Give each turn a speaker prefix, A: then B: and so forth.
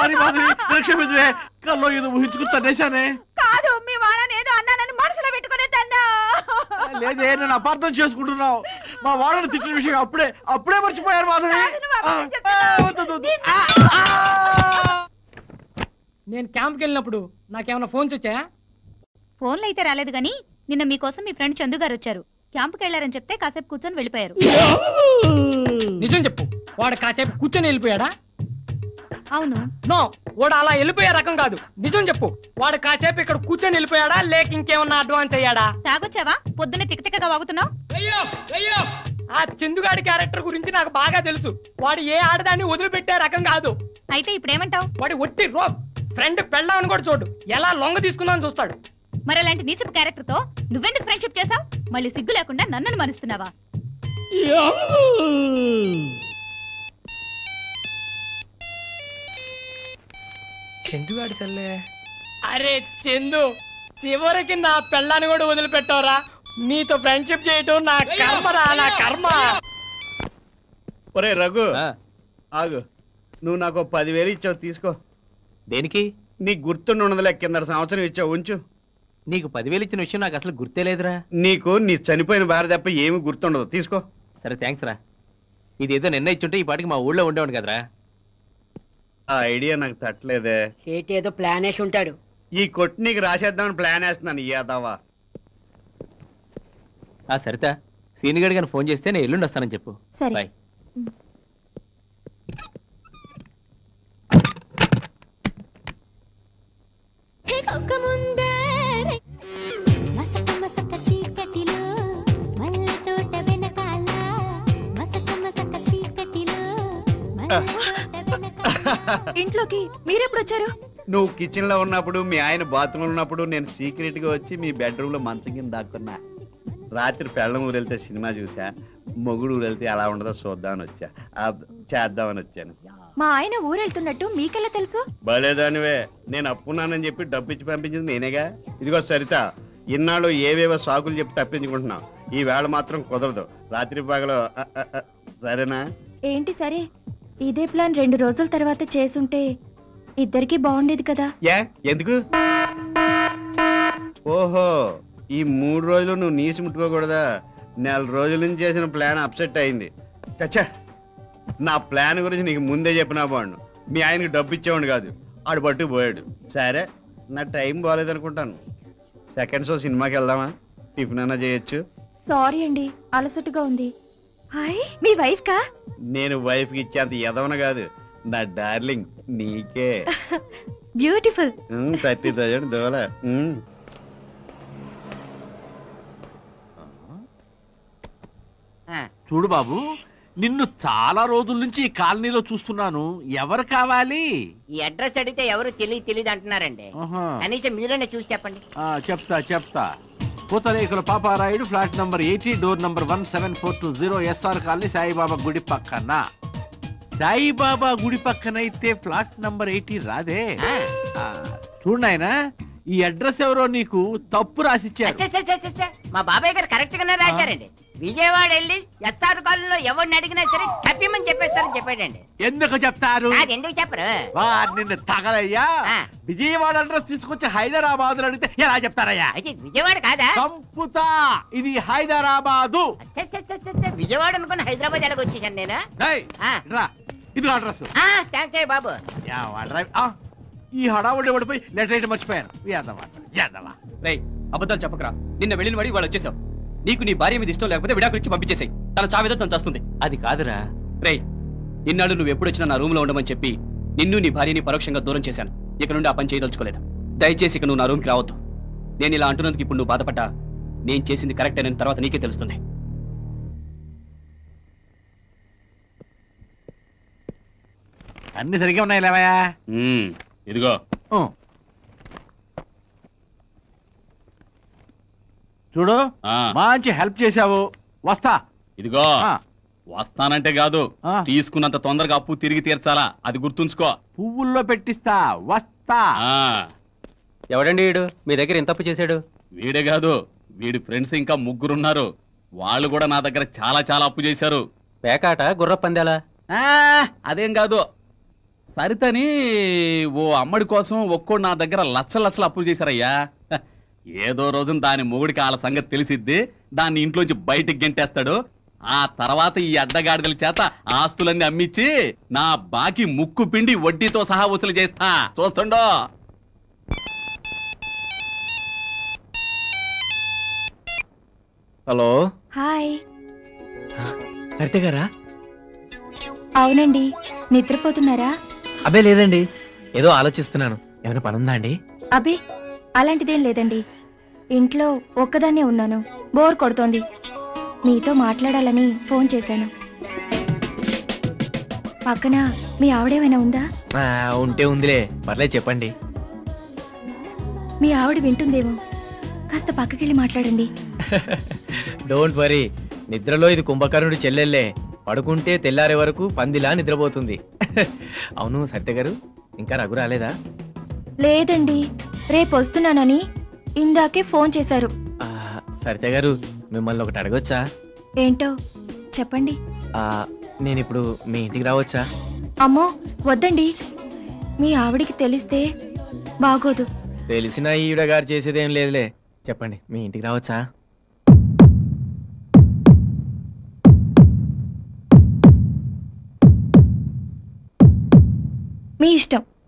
A: Sorry Madhavi నన్ను క్షమించవే కల్లో ఏదో ఊహించుకుని తన్నేశానే
B: కాదు మీ వాళ్ళని ఏదో అన్నానని మనసులో పెట్టుకునే తన్నా
A: లేదే నేను అపార్థం చేసుకుంటున్నావు మా వాళ్ళని తిట్టిన విషయం అప్పుడే అప్పుడే మర్చిపోయారు మాధవి
B: కాదు, నువ్వు అబద్ధం
A: ఆ,
B: చెప్తున్నావు.
A: ఆ, వద్దు, వద్దు, వద్దు. ఆ, ఆ.
C: నేను క్యాంప్కి వెళ్ళినప్పుడు నాకేమైనా ఫోన్స్ వచ్చాయా
B: ఫోన్లో అయితే రాలేదు గాని నిన్న మీకోసం మీ ఫ్రెండ్ చందు గారు వచ్చారు క్యాంపుకి వెళ్ళారని చెప్తే కాసేపు కూర్చొని వెళ్ళిపోయారు
C: నిజం చెప్పు వాడు కాసేపు కూర్చొని వెళ్ళిపోయాడా
B: అవును
C: నో వాడు అలా వెళ్ళిపోయే రకం కాదు నిజం చెప్పు వాడు కాసేపు ఇక్కడ కూర్చొని వెళ్ళిపోయాడా లేక ఇంకేమన్నా అడ్వాన్స్ అయ్యాడా
B: తాగొచ్చావా పొద్దున్నే తిక్కతిక్కగా వాగుతున్నావు
C: ఆ చందుగాడి క్యారెక్టర్ గురించి నాకు బాగా తెలుసు వాడు ఏ ఆడదాన్ని వదిలిపెట్టే రకం కాదు
B: అయితే ఇప్పుడేమంటావు
C: వాడి ఒట్టి రోగ్ ఫ్రెండ్ పెళ్ళామని కూడా చూడు ఎలా లొంగ తీసుకుందామని చూస్తాడు
B: మరి అలాంటి నీచపు క్యారెక్టర్ తో నువ్వెందుకు ఫ్రెండ్షిప్ చేసావు మళ్ళీ సిగ్గు లేకుండా నన్ను మరుస్తున్నావా
C: చందుగాడి తల్లే అరే చందు చివరికి నా పెళ్ళాన్ని కూడా వదిలిపెట్టవరా నీతో ఫ్రెండ్షిప్ చేయటం నా కర్మరా నా కర్మ
D: ఒరే రఘు ఆగు నువ్వు నాకు ఓ పదివేలు ఇచ్చావు తీసుకో
E: దేనికి
D: నీకు గుర్తుండి ఉండదులే కింద సంవత్సరం ఇచ్చావు ఉంచు
E: నీకు పదివేలు ఇచ్చిన విషయం నాకు అసలు గుర్తే లేదురా
D: నీకు నీ చనిపోయిన భార్య తప్ప ఏమి గుర్తుండదు తీసుకో
E: సరే థ్యాంక్స్ రా ఇదేదో నిన్న ఇచ్చుంటే ఈ పాటికి మా ఊళ్ళో ఉండేవాడు కదరా
D: ఆ ఐడియా నాకు తట్టలేదే
F: సేటి ఏదో ప్లాన్ వేసి ఉంటాడు
D: ఈ కొట్టు నీకు రాసేద్దామని ప్లాన్ వేస్తున్నాను యాదవా
E: ఆ సరిత సీనిగడ్ గారిని ఫోన్ చేస్తే నేను ఎల్లుండి వస్తానని చెప్పు
B: సరే
E: బాయ్
G: మసక మసక చీకటిలో మల్లె తోట వెనకాల మసక మసక చీకటిలో మల్లె తోట వెనకాల
B: ఇంట్లోకి మీరెప్పుడు వచ్చారు
D: నువ్వు కిచెన్ లో ఉన్నప్పుడు మీ ఆయన బాత్రూమ్ ఉన్నప్పుడు నేను సీక్రెట్ గా వచ్చి మీ బెడ్రూమ్ లో మంచం కింద దాక్కున్నా రాత్రి పెళ్ళం ఊరు వెళ్తే సినిమా చూసా మొగుడు ఊరు వెళ్తే ఎలా ఉండదో చూద్దామని వచ్చా ఆ, చేద్దామని వచ్చాను
B: మా ఆయన ఊరెళ్తున్నట్టు మీకెలా తెలుసు
D: భలేదానివే నేను అప్పున్నానని చెప్పి డబ్బు ఇచ్చి పంపించింది నేనేగా ఇదిగో సరిత ఇన్నాళ్ళు ఏవేవో సాకులు చెప్పి తప్పించుకుంటున్నావు ఈ వేళ మాత్రం కుదరదు రాత్రి పగలు అ, అ, అ, సరేనా
B: ఏంటి సరే ఇదే ప్లాన్ రెండు రోజుల తర్వాత చేసుంటే ఇద్దరికి బాగుండేది కదా
D: ఏ ఎందుకు ఓహో ఈ మూడు రోజులు నువ్వు నీసి ముట్టుకోకూడదా నెల రోజుల నుంచి చేసిన ప్లాన్ అప్సెట్ అయింది చచ్చా నా ప్లాన్ గురించి నీకు ముందే చెప్పినా బాగుండు మీ ఆయనకి డబ్బు ఇచ్చేవాడు కాదు ఆడు పట్టు పోయాడు సరే నా టైం బాగాలేదనుకుంటాను సెకండ్ షో సినిమాకి వెళ్దామా టిఫిన్ అయినా చేయొచ్చు
B: సారీ అండి అలసటగా ఉంది హాయ్ మీ వైఫ్ కా
D: నేను వైఫ్కి ఇచ్చేంత ఎదవన కాదు నా డార్లింగ్ నీకే
B: బ్యూటిఫుల్
D: థర్టీ థౌజండ్ దోల ఉమ్.
A: చూడు బాబు నిన్ను చాలా రోజుల నుంచి ఈ కాలనీలో చూస్తున్నాను ఎవరు కావాలి
F: ఈ అడ్రస్ అడిగితే ఎవరు తెలియదు తెలియదు అంటున్నారండి
A: ఆహా.
F: కనీసం మీరైనా చూసి చెప్పండి
A: ఆ, చెప్తా చెప్తా పూతరేకుల Paparayudu flat number eighty door number one seven four two zero S R colony Saibaba గుడి పక్కన సాయిబాబా గుడి పక్కన అయితే ఫ్లాట్ నంబర్ ఎయిటీ రాదే
F: ఆ.
A: ఆ, చూడు నాయనా ఈ అడ్రస్ ఎవరో నీకు తప్పు రాసిచ్చారు
F: అచ్చ, అచ్చ, అచ్చ, అచ్చ. మా బాబాయ్ గారు కరెక్ట్ గానే రాశారండి విజయవాడ వెళ్ళి ఎస్ఆర్ కాలనీలో ఎవరిని అడిగినా సరే తప్పిమని చెప్పేస్తారని చెప్పాడండి
A: ఎందుకు చెప్తారు
F: అది ఎందుకు చెప్పరు
A: వారు నిన్ను తగలయ్యా
F: ఆ.
A: విజయవాడ అడ్రస్ తీసుకొచ్చి హైదరాబాద్ అడిగితే ఎలా చెప్తారయ్యా
F: అయితే విజయవాడ కాదా
A: చంపుతా ఇది హైదరాబాదు
F: అచ్చ, అచ్చ, అచ్చ, అచ్చ, అచ్చ. విజయవాడ అనుకుని హైదరాబాద్ ఎలాగ వచ్చేసాను నేను
A: ఏయ్,
F: ఆ.
A: ఇట్రా. ఇదిగో అడ్రస్
F: థ్యాంక్స్ అయ్య బాబు
A: ఈ హడావుడి పడిపోయి లెటర్ అయితే మర్చిపోయాను యాదవా యాదవా
H: రేయ్ అబద్ధాలు చెప్పకరా నిన్న వెళ్ళిన వాడి వాళ్ళు వచ్చేసావు నీకు నీ భార్య మీద ఇష్టం లేకపోతే విడాకులు ఇచ్చి పంపించేసాయి తన చావేదో తను చేస్తుంది
E: అది కాదురా
H: రేయ్ ఇన్నాళ్ళు నువ్వు ఎప్పుడు వచ్చినా నా రూమ్ లో ఉండమని చెప్పి నిన్ను నీ భార్యని పరోక్షంగా దూరం చేశాను ఇక నుండి ఆ పని చేయదలుచుకోలేదు దయచేసి ఇక నువ్వు నా రూమ్కి రావద్దు నేను ఇలా అంటున్నందుకు ఇప్పుడు నువ్వు బాధపడ్డా నేను చేసింది కరెక్ట్ అయిన తర్వాత నీకే తెలుస్తుంది
A: అన్ని సరిగ్గా ఉన్నాయి లేవయా
D: ఉమ్, ఇదిగో
A: చూడు
D: ఆ,
A: మంచి హెల్ప్ చేశావు వస్తా
D: ఇదిగో
A: ఆ,
D: వస్తానంటే కాదు
A: ఆ.
D: తీసుకున్నంత తొందరగా అప్పు తిరిగి తీర్చాలా అది గుర్తుంచుకో
A: పువ్వుల్లో పెట్టిస్తా వస్తా
D: ఆ
E: ఎవడండి వీడు మీ దగ్గర ఎంత తప్పు చేశాడు
D: వీడే కాదు వీడి ఫ్రెండ్స్ ఇంకా ముగ్గురున్నారు వాళ్ళు కూడా నా దగ్గర చాలా చాలా అప్పు చేశారు
E: పేకాట గుర్ర పందేలా
D: ఆ, అదేం కాదు
I: సరితని ఓ అమ్మడి కోసం ఒక్కోడు నా దగ్గర లచ్చల లచ్చలు అప్పులు చేశారయ్యా హ, ఏదో రోజున దాని మొగుడికి వాళ్ళ సంగతి తెలిసిద్ది దాన్ని ఇంట్లోంచి బయటికి గెంటేస్తాడు ఆ తర్వాత ఈ అడ్డగాడిదల చేత ఆస్తులన్నీ అమ్మిచ్చి నా బాకి ముక్కు పిండి వడ్డీతో సహా వసూలు చేస్తా చూస్తుండో
E: హలో
G: హాయ్
E: సరిత గారా
G: అవునండి నిద్రపోతున్నారా
E: అబ్బే లేదండి ఏదో ఆలోచిస్తున్నాను ఏమైనా పని ఉందా అండి
G: అబే అలాంటిదేం లేదండి ఇంట్లో ఒక్కదాన్నే ఉన్నాను బోర్ కొడుతోంది మీతో మాట్లాడాలని ఫోన్ చేశాను పక్కన మీ ఆవిడేమైనా ఉందా
E: ఆ, ఉంటే ఉందిలే పర్లేదు చెప్పండి
G: మీ ఆవిడ వింటుందేమో కాస్త పక్కకెళ్ళి మాట్లాడండి
E: డోంట్ వరీ నిద్రలో ఇది కుంభకర్ణుడి చెల్లెళ్ళే పడుకుంటే తెల్లారే వరకు పందిలా నిద్రపోతుంది అవును సత్య గారు ఇంకా రఘు రాలేదా
G: లేదండి రేపు వస్తున్నానని ఇందాకే ఫోన్ చేశారు
E: ఆ, సరిత గారు మిమ్మల్ని ఒకటి అడగొచ్చా
G: ఏంటో చెప్పండి
E: ఆ, నేను ఇప్పుడు మీ ఇంటికి రావచ్చా
G: అమ్మో వద్దండి మీ ఆవిడికి తెలిస్తే బాగోదు
E: తెలిసిన ఈవిడ గారు చేసేదేం లేదులే చెప్పండి మీ ఇంటికి రావచ్చా
G: మీ ఇష్టం